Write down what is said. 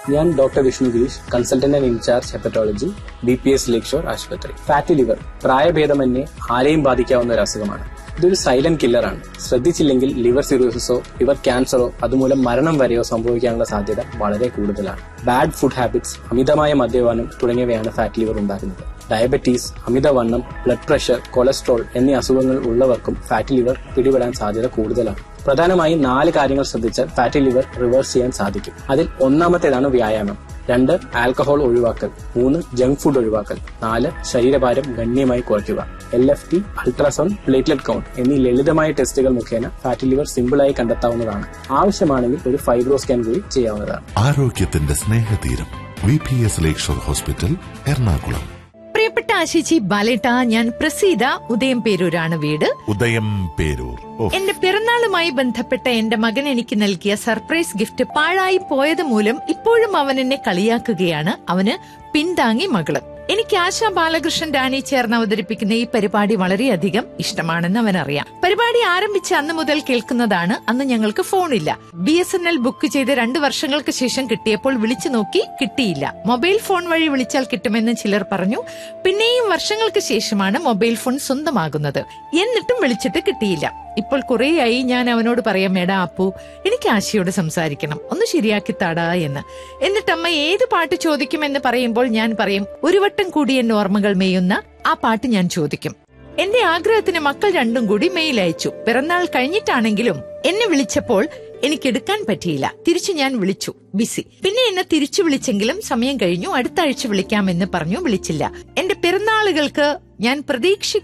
ഞാൻ doctor Vishnu Girish consultant and incharge hepatology B P S Lakeshore ആശുപത്രി fatty liver പ്രായഭേദമന്യേ ആരെയും ബാധിക്കാവുന്ന ഒരു അസുഖമാണ് ഇതൊരു സൈലന്റ് കില്ലറാണ് ശ്രദ്ധിച്ചില്ലെങ്കിൽ ലിവർ സിറോസിസോ ലിവർ ക്യാൻസറോ അതുമൂലം മരണം വരെയോ സംഭവിക്കാനുള്ള സാധ്യത വളരെ കൂടുതലാണ് ബാഡ് ഫുഡ് ഹാബിറ്റ്സ് അമിതമായ മദ്യപാനം തുടങ്ങിയവയാണ് ഫാറ്റ് ലിവർ ഉണ്ടാക്കുന്നത് ഡയബറ്റീസ് അമിതവണ്ണം ബ്ലഡ് പ്രഷർ കൊളസ്ട്രോൾ എന്നീ അസുഖങ്ങൾ ഉള്ളവർക്കും ഫാറ്റി ലിവർ പിടിപെടാൻ സാധ്യത കൂടുതലാണ് പ്രധാനമായും നാല് കാര്യങ്ങൾ ശ്രദ്ധിച്ചാൽ ഫാറ്റി ലിവർ റിവേഴ്സ് ചെയ്യാൻ സാധിക്കും അതിൽ ഒന്നാമത്തേതാണ് വ്യായാമം രണ്ട് ആൽക്കഹോൾ ഒഴിവാക്കൽ മൂന്ന് ജങ്ക് ഫുഡ് ഒഴിവാക്കൽ നാല് ശരീരഭാരം ഗണ്യമായി കുറയ്ക്കുക L F T ultrasound platelet count എന്നീ ലളിതമായ ടെസ്റ്റുകൾ മുഖേന ഫാറ്റി ലിവർ സിമ്പിളായി കണ്ടെത്താവുന്നതാണ് ആവശ്യമാണെങ്കിൽ ഒരു ഫൈബ്രോ സ്കാൻ കൂടി ചെയ്യാവുന്നതാണ് ആരോഗ്യത്തിന്റെ സ്നേഹതീരം V P S Lakeshore hospital Ernakulam പ്രിയപ്പെട്ട ആശിച്ചി ബാലേട്ട ഞാൻ പ്രസീത ഉദയം പേരൂരാണ് വീട് ഉദയം പേരൂർ ഓ എന്റെ പിറന്നാളുമായി ബന്ധപ്പെട്ട എന്റെ മകൻ എനിക്ക് നൽകിയ സർപ്രൈസ് ഗിഫ്റ്റ് പാഴായി പോയത് മൂലം ഇപ്പോഴും അവൻ എന്നെ കളിയാക്കുകയാണ് അവന് പിന്താങ്ങി മകള് എനിക്ക് ആശാ ബാലകൃഷ്ണൻ ഡാനി ചേർന്ന് അവതരിപ്പിക്കുന്ന ഈ പരിപാടി വളരെയധികം ഇഷ്ടമാണെന്ന് അവൻ അറിയാം പരിപാടി ആരംഭിച്ച അന്ന് മുതൽ കേൾക്കുന്നതാണ് അന്ന് ഞങ്ങൾക്ക് ഫോണില്ല B S N L book ചെയ്ത് രണ്ട് വർഷങ്ങൾക്ക് ശേഷം കിട്ടിയപ്പോൾ വിളിച്ചു നോക്കി കിട്ടിയില്ല മൊബൈൽ ഫോൺ വഴി വിളിച്ചാൽ കിട്ടുമെന്ന് ചിലർ പറഞ്ഞു പിന്നെയും വർഷങ്ങൾക്ക് ശേഷമാണ് മൊബൈൽ ഫോൺ സ്വന്തമാകുന്നത് എന്നിട്ടും വിളിച്ചിട്ട് കിട്ടിയില്ല ഇപ്പോൾ കുറേയായി ഞാൻ അവനോട് പറയാം മേടാ അപ്പു എനിക്ക് ആശയോട് സംസാരിക്കണം ഒന്ന് ശരിയാക്കി താടാ എന്ന് എന്നിട്ട് അമ്മ ഏത് പാട്ട് ചോദിക്കുമെന്ന് പറയുമ്പോൾ ഞാൻ പറയും ഒരു വട്ടം കൂടി എന്നെ ഓർമ്മകൾ മേയുന്ന ആ പാട്ട് ഞാൻ ചോദിക്കും എന്റെ ആഗ്രഹത്തിന് മക്കൾ രണ്ടും കൂടി മെയിൽ അയച്ചു പിറന്നാൾ കഴിഞ്ഞിട്ടാണെങ്കിലും എന്നെ വിളിച്ചപ്പോൾ എനിക്ക് എടുക്കാൻ പറ്റിയില്ല തിരിച്ചു ഞാൻ വിളിച്ചു ബിസി പിന്നെ എന്നെ തിരിച്ചു വിളിച്ചെങ്കിലും സമയം കഴിഞ്ഞു അടുത്ത ആഴ്ച വിളിക്കാമെന്ന് പറഞ്ഞു വിളിച്ചില്ല എന്റെ പിറന്നാളുകൾക്ക് ഞാൻ പ്രതീക്ഷ